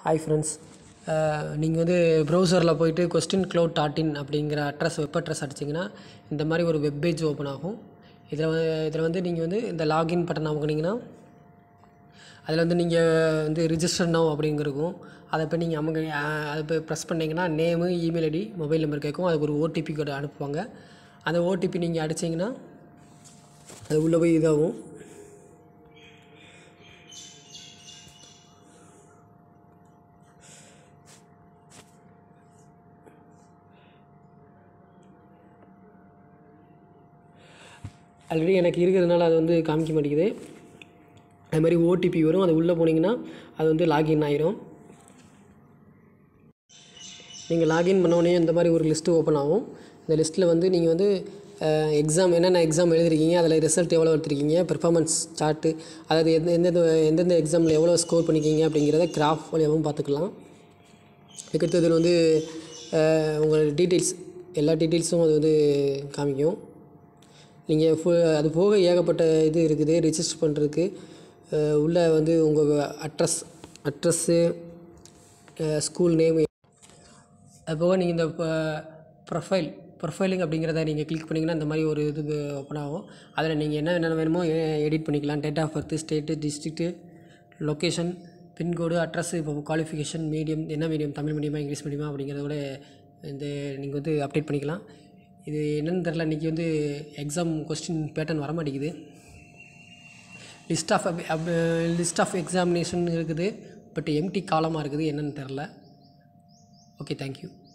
hi friends நீங்கள் வந்து ப்ரௌசரில் போயிட்டு கொஸ்டின் க்ளவுட் டாட் இன் அப்படிங்கிற அட்ரஸ் வெப் அட்ரஸ் அடிச்சிங்கன்னா இந்த மாதிரி ஒரு வெப் பேஜ் ஓப்பன் ஆகும் இதில் வந்து இதில் வந்து நீங்கள் வந்து இந்த லாகின் பட்டன் அமுக்குனீங்கன்னா அதில் வந்து நீங்கள் வந்து ரிஜிஸ்டர் நவ் அப்படிங்கிறக்கும் அதை போய் நீங்கள் அமுங்க அதை போய் ப்ரெஸ் பண்ணிங்கன்னா name email ID mobile number கேட்கும் அதுக்கு ஒரு ஓடிபி கோடு அனுப்புவாங்க அந்த ஓடிபி நீங்கள் அடிச்சிங்கன்னா அது உள்ளே போய் இதாகும் ஆல்ரெடி எனக்கு இருக்கிறதுனால அது வந்து காமிக்க மாட்டேங்குது அது மாதிரி ஓடிபி வரும் அது உள்ளே போனீங்கன்னா அது வந்து லாகின் ஆயிரும் நீங்கள் லாகின் பண்ணோடனே இந்த மாதிரி ஒரு லிஸ்ட்டு ஓப்பன் ஆகும் இந்த லிஸ்ட்டில் வந்து நீங்கள் வந்து எக்ஸாம் என்னென்ன எக்ஸாம் எழுதிருக்கீங்க அதில் ரிசல்ட் எவ்வளோ எடுத்திருக்கீங்க பெர்ஃபார்மன்ஸ் சார்ட்டு அதாவது எந்த எந்தெந்த எந்தெந்த எக்ஸாமில் எவ்வளோ ஸ்கோர் பண்ணிக்கிங்க அப்படிங்கிறத கிராஃப் வழியாகவும் பார்த்துக்கலாம் அதுக்கடுத்தது வந்து உங்களோட டீட்டெயில்ஸ் எல்லா டீட்டெயில்ஸும் அது வந்து காமிக்கும் நீங்கள் ஃபு அது போக ஏகப்பட்ட இது இருக்குது ரிஜிஸ்டர் பண்ணுறதுக்கு உள்ளே வந்து உங்கள் அட்ரஸ் அட்ரஸ்ஸு ஸ்கூல் நேம் அது போக நீங்கள் இந்த ப்ரொஃபைல் ப்ரொஃபைலிங் அப்படிங்கிறத நீங்கள் கிளிக் பண்ணிங்கன்னா இந்த மாதிரி ஒரு இது ஓப்பன் ஆகும் அதில் நீங்கள் என்ன என்னென்ன வேணுமோ எடிட் பண்ணிக்கலாம் date of birth state district location pincode address இப்போ குவாலிஃபிகேஷன் மீடியம் என்ன மீடியம் தமிழ் மீடியமா இங்கிலீஷ் மீடியமா அப்படிங்கிறத விட இந்த நீங்கள் வந்து அப்டேட் பண்ணிக்கலாம் இது என்னென்னு தெரில இன்றைக்கி வந்து எக்ஸாம் கொஸ்டின் பேட்டர்ன் வர மாட்டேங்குது list of list of examination இருக்குது பட் எம்டி காலமாக இருக்குது என்னென்னு தெரில ஓகே தேங்க்யூ